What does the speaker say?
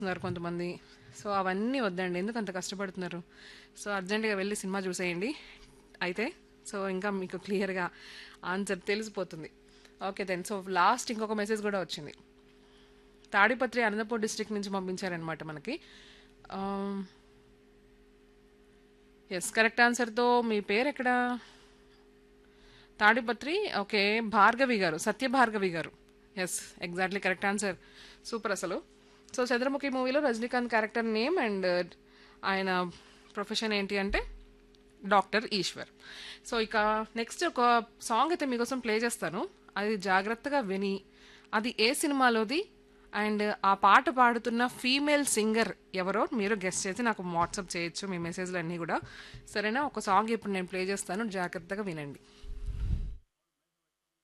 ఉన్నారు కొంతమంది సో అవన్నీ వద్దండి ఎందుకు అంత కష్టపడుతున్నారు సో అర్జెంటుగా వెళ్ళి సినిమా చూసేయండి అయితే సో ఇంకా మీకు క్లియర్గా ఆన్సర్ తెలిసిపోతుంది ఓకే దెన్ సో లాస్ట్ ఇంకొక మెసేజ్ కూడా వచ్చింది తాడిపత్రి అనంతపూర్ డిస్ట్రిక్ట్ నుంచి పంపించారనమాట మనకి ఎస్ కరెక్ట్ ఆన్సర్తో మీ పేరు ఎక్కడ తాడిపత్రి ఓకే భార్గవి గారు సత్య భార్గవి గారు yes exactly correct answer super అసలు సో చంద్రముఖి మూవీలో రజనీకాంత్ క్యారెక్టర్ నేమ్ అండ్ ఆయన ప్రొఫెషన్ ఏంటి అంటే డాక్టర్ ఈశ్వర్ సో ఇక నెక్స్ట్ ఒక సాంగ్ అయితే మీకోసం ప్లే చేస్తాను అది జాగ్రత్తగా విని అది ఏ సినిమాలోది అండ్ ఆ పాట పాడుతున్న ఫీమేల్ సింగర్ ఎవరో మీరు గెస్ట్ చేసి నాకు వాట్సాప్ చేయొచ్చు మీ మెసేజ్లు అన్నీ కూడా సరేనా ఒక సాంగ్ ఇప్పుడు నేను ప్లే చేస్తాను జాగ్రత్తగా వినండి